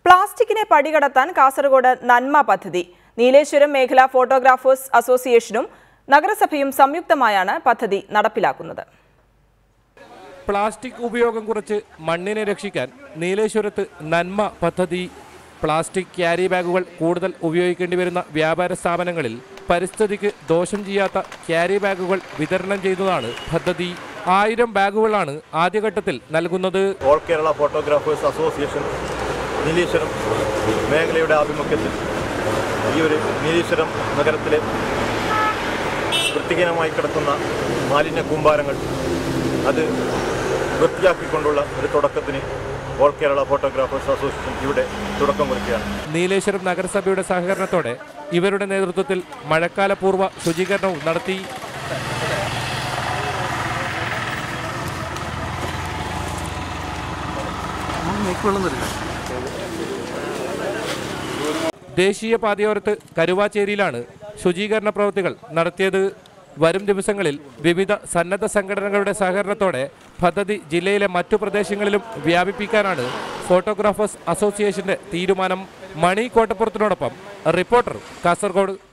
പ്ലാസ്റ്റിക്കിനെ പടികടത്താൻ കാസർഗോഡ് നന്മ പദ്ധതി നീലേശ്വരം മേഖല ഫോട്ടോഗ്രാഫേഴ്സ് അസോസിയേഷനും നഗരസഭയും സംയുക്തമായാണ് പദ്ധതി നടപ്പിലാക്കുന്നത് പ്ലാസ്റ്റിക് ഉപയോഗം കുറച്ച് മണ്ണിനെ രക്ഷിക്കാൻ നീലേശ്വരത്ത് നന്മ പദ്ധതി പ്ലാസ്റ്റിക് ക്യാരി ബാഗുകൾ കൂടുതൽ ഉപയോഗിക്കേണ്ടി വരുന്ന വ്യാപാര സ്ഥാപനങ്ങളിൽ പരിസ്ഥിതിക്ക് ദോഷം ചെയ്യാത്ത ക്യാരി ബാഗുകൾ വിതരണം ചെയ്യുന്നതാണ് പദ്ധതി ആയിരം ബാഗുകളാണ് ആദ്യഘട്ടത്തിൽ നൽകുന്നത് all Kerala photographers association Nileshwaram മേഖലയുടെ ആഭിമുഖ്യത്തിൽ ഈ ഒരു നീലീശ്വരം നഗരത്തിലെ വൃത്തിഹീനമായി കിടക്കുന്ന മാലിന്യ കൂമ്പാരങ്ങൾ അത് വൃത്തിയാക്കിക്കൊണ്ടുള്ള ഒരു തുടക്കത്തിന് ഓൾ കേരള ഫോട്ടോഗ്രാഫേഴ്സ് അസോസിയേഷൻ ഇവിടെ തുടക്കം കുറിക്കുകയാണ് നീലേശ്വരം നഗരസഭയുടെ സഹകരണത്തോടെ ഇവരുടെ നേതൃത്വത്തിൽ മഴക്കാലപൂർവ്വ ശുചീകരണവും നടത്തി ദേശീയ പാതയോരത്ത് കരുവാച്ചേരിയിലാണ് ശുചീകരണ പ്രവൃത്തികൾ നടത്തിയത് വരും ദിവസങ്ങളിൽ വിവിധ സന്നദ്ധ സംഘടനകളുടെ സഹകരണത്തോടെ പദ്ധതി ജില്ലയിലെ മറ്റു പ്രദേശങ്ങളിലും വ്യാപിപ്പിക്കാനാണ് ഫോട്ടോഗ്രാഫേഴ്സ് അസോസിയേഷന്റെ തീരുമാനം മണി കോട്ടപ്പുറത്തിനോടൊപ്പം റിപ്പോർട്ടർ കാസർഗോഡ്